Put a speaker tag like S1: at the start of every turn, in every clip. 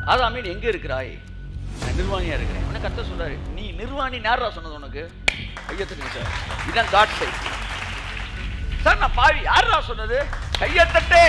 S1: ஆதாமீன் எங்க இருக்கிறாய் நான் நிர்வாணியா இருக்கிறேன் உனக்கு கத்த சொல்றாரு நீ நிர்வாணி நேரா சொன்னது உனக்கு கையத்துக்கு சார் இதான் காட் சைட் சார் நான் பாவி யாரா சொன்னது கையத்தட்டே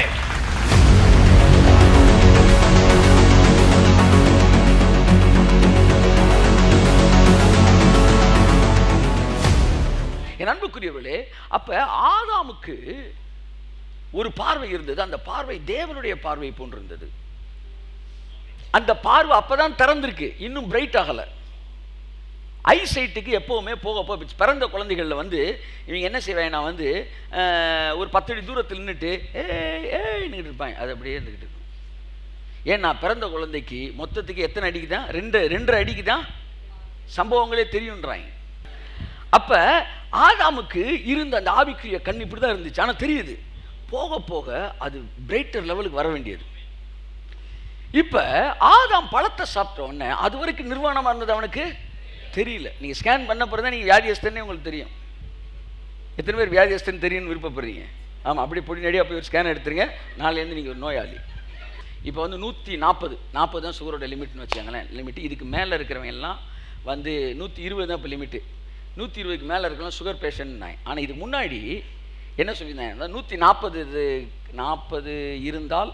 S1: என் அன்புக்குரியவர்களே அப்ப ஆதாமுக்கு ஒரு பார்வை இருந்தது அந்த பார்வை தேவனுடைய பார்வை போன்றிருந்தது அந்த பார்வை அப்பதான் திறந்திருக்கு இன்னும் பிரைட் ஆகல ஐசைட்டுக்கு எப்போவுமே போக போக பிறந்த குழந்தைகளில் வந்து இவங்க என்ன செய்வாங்க நான் வந்து அஹ், ஒரு பத்தடி தூரத்தில் நின்றுட்டு ஏய் ஏய்னுக்கிட்டு இருப்பாங்க அது அப்படியே இருந்துக்கிட்டு இருக்கும் ஏன்னா பிறந்த குழந்தைக்கு மொத்தத்துக்கு எத்தனை அடிக்கு தான் ரெண்டு ரெண்டரை அடிக்கு தான் சம்பவங்களே தெரியுன்றாங்க அப்ப ஆதாமுக்கு இருந்த அந்த ஆவிக்குரிய கண் இப்படி தான் இருந்துச்சு ஆனால் தெரியுது போக போக அது பிரைட்டர் லெவலுக்கு வர வேண்டியது இப்ப ஆதாம் பழத்தை சாப்பிட்ட உடனே அது வரைக்கும் நிர்வாணமா இருந்தது அவனுக்கு தெரியல நீங்க ஸ்கேன் பண்ண பிறகு தான் நீங்க வியாதியஸ்தன்னே உங்களுக்கு தெரியும் எத்தனை பேர் வியாதியஸ்தன் தெரியும்னு விருப்பப்படுறீங்க ஆமா அப்படி பொடி நடியாக போய் ஒரு ஸ்கேன் எடுத்துருங்க நாளையிலேருந்து நீங்க ஒரு நோயாளி இப்போ வந்து நூற்றி நாற்பது நாற்பது தான் சுகரோட லிமிட்னு வச்சுக்கோங்களேன் லிமிட் இதுக்கு மேலே இருக்கிறவங்க எல்லாம் வந்து நூற்றி இருபது தான் இப்போ லிமிட்டு நூற்றி இருபதுக்கு மேலே இருக்கலாம் சுகர் பேஷண்ட் நான் ஆனால் இது முன்னாடி என்ன சொல்லியிருந்தாங்க நூற்றி நாற்பது இது நாற்பது இருந்தால்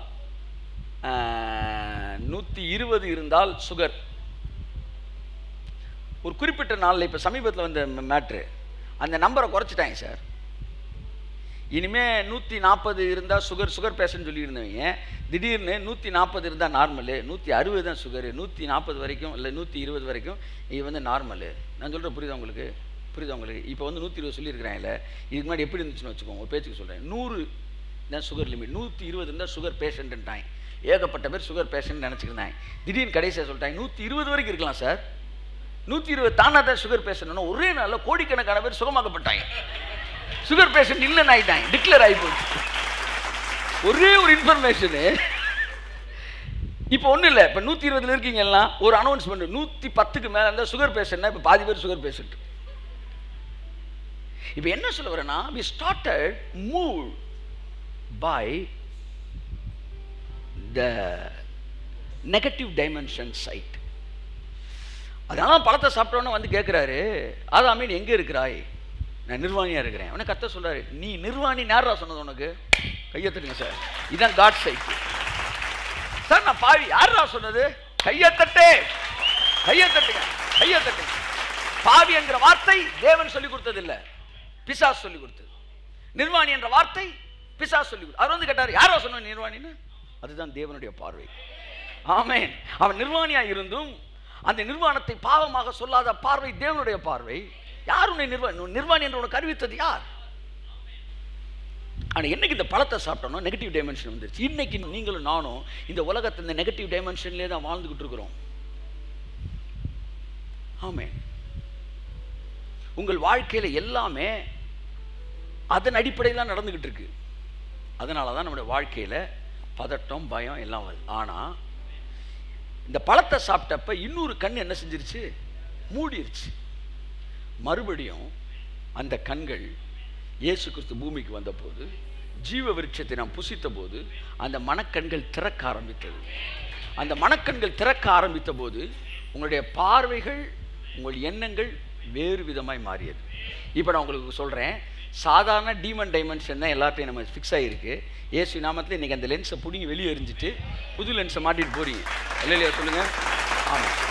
S1: நூற்றி இருபது இருந்தால் சுகர் ஒரு குறிப்பிட்ட நாளில் இப்போ சமீபத்தில் வந்த மேட்ரு அந்த நம்பரை குறைச்சிட்டாங்க சார் இனிமே நூற்றி நாற்பது இருந்தால் சுகர் சுகர் பேஷண்ட் சொல்லியிருந்தவங்க திடீர்னு நூற்றி நாற்பது இருந்தால் நார்மலு நூற்றி அறுபது தான் சுகரு நூற்றி நாற்பது வரைக்கும் இல்லை நூற்றி இருபது வரைக்கும் இது வந்து நார்மலு நான் சொல்கிறேன் புரியுதா உங்களுக்கு புரியுதா உங்களுக்கு இப்போ வந்து நூற்றி இருபது சொல்லியிருக்கிறாங்கல்ல இதுக்கு முன்னாடி எப்படி இருந்துச்சுன்னு வச்சுக்கோங்க ஒரு பேச்சுக்கு சொல்கிறேன் நூறு தான் சுகர் லிமிட் நூற்றி இருபது இருந்தால் சுகர் பேஷண்ட்டுன்ட்டாங்க ஏகப்பட்ட பேர் சுகர் பேஷண்ட் நினச்சிருந்தாங்க திடீர்னு கடைசியாக சொல்லிட்டாங்க நூற்றி இருபது வரைக்கும் இருக்கலாம் சார் நூற்றி இருபது தானா தான் சுகர் பேஷண்ட் ஒரே நாளில் கோடிக்கணக்கான பேர் சுகமாக்கப்பட்டாங்க சுகர் பேஷண்ட் இல்லைன்னு ஆயிட்டாங்க டிக்ளேர் ஆகி போச்சு ஒரே ஒரு இன்ஃபர்மேஷனு இப்போ ஒன்றும் இல்லை இப்போ நூற்றி இருபதுல இருக்கீங்க எல்லாம் ஒரு அனௌன்ஸ்மெண்ட் நூற்றி பத்துக்கு மேலே இருந்தால் சுகர் பேஷண்ட்னா இப்போ பாதி பேர் சுகர் பேஷண்ட் இப்போ என்ன சொல்ல வரேன்னா we started move by the negative dimension side அதனால பழத்தை சாப்பிட்டோன்னு வந்து கேட்குறாரு ஆதாமீன் எங்கே இருக்கிறாய் நான் நிர்வாணியாக இருக்கிறேன் உனக்கு கத்த சொல்றாரு நீ நிர்வாணி நேரா சொன்னது உனக்கு கையெத்துடுங்க சார் இதான் காட் சைட் சார் நான் பாவி யாரா சொன்னது கையத்தட்டே கையத்தட்டுங்க கையத்தட்டுங்க பாவி என்கிற வார்த்தை தேவன் சொல்லி கொடுத்தது இல்ல பிசாஸ் சொல்லி கொடுத்தது நிர்வாணி என்ற வார்த்தை பிசாஸ் சொல்லி கொடுத்தது அவர் வந்து கேட்டார் யாரா சொன்ன நிர்வாணின்னு அதுதான் தேவனுடைய பார்வை ஆமென் அவன் நிர்வாணியா இருந்தும் அந்த நிர்வாணத்தை பாவமாக சொல்லாத பார்வை தேவனுடைய பார்வை யார் உன்னை நிர்வாணி நிர்வாணி என்று உனக்கு அறிவித்தது யார் ஆனா என்னைக்கு இந்த பழத்தை சாப்பிட்டோம்னா நெகட்டிவ் டைமென்ஷன் வந்துருச்சு இன்னைக்கு நீங்களும் நானும் இந்த உலகத்தை இந்த நெகட்டிவ் டைமென்ஷன்லேயே தான் வாழ்ந்துகிட்டு இருக்கிறோம் ஆமே உங்கள் வாழ்க்கையில எல்லாமே அதன் அடிப்படையில் தான் நடந்துகிட்டு இருக்கு அதனால தான் நம்முடைய வாழ்க்கையில பதட்டம் பயம் எல்லாம் வருது ஆனா இந்த பழத்தை சாப்பிட்டப்ப இன்னொரு கண் என்ன செஞ்சிருச்சு மூடிருச்சு மறுபடியும் அந்த கண்கள் இயேசு கிறிஸ்து பூமிக்கு வந்தபோது ஜீவ விருட்சத்தை நாம் புசித்த போது அந்த மனக்கண்கள் திறக்க ஆரம்பித்தது அந்த மனக்கண்கள் திறக்க ஆரம்பித்த போது உங்களுடைய பார்வைகள் உங்கள் எண்ணங்கள் வேறு விதமாய் மாறியது இப்போ நான் உங்களுக்கு சொல்கிறேன் சாதாரண டீமன் டைமென்ஷன் தான் எல்லாத்தையும் நம்ம ஃபிக்ஸ் ஆகிருக்கு ஏசு நாமத்தில் இன்றைக்கி அந்த லென்ஸை பிடிங்கி வெளியே எரிஞ்சிட்டு புது லென்ஸை மாட்டிட்டு போறீங்க இல்லையா சொல்லுங்கள் ஆமாம்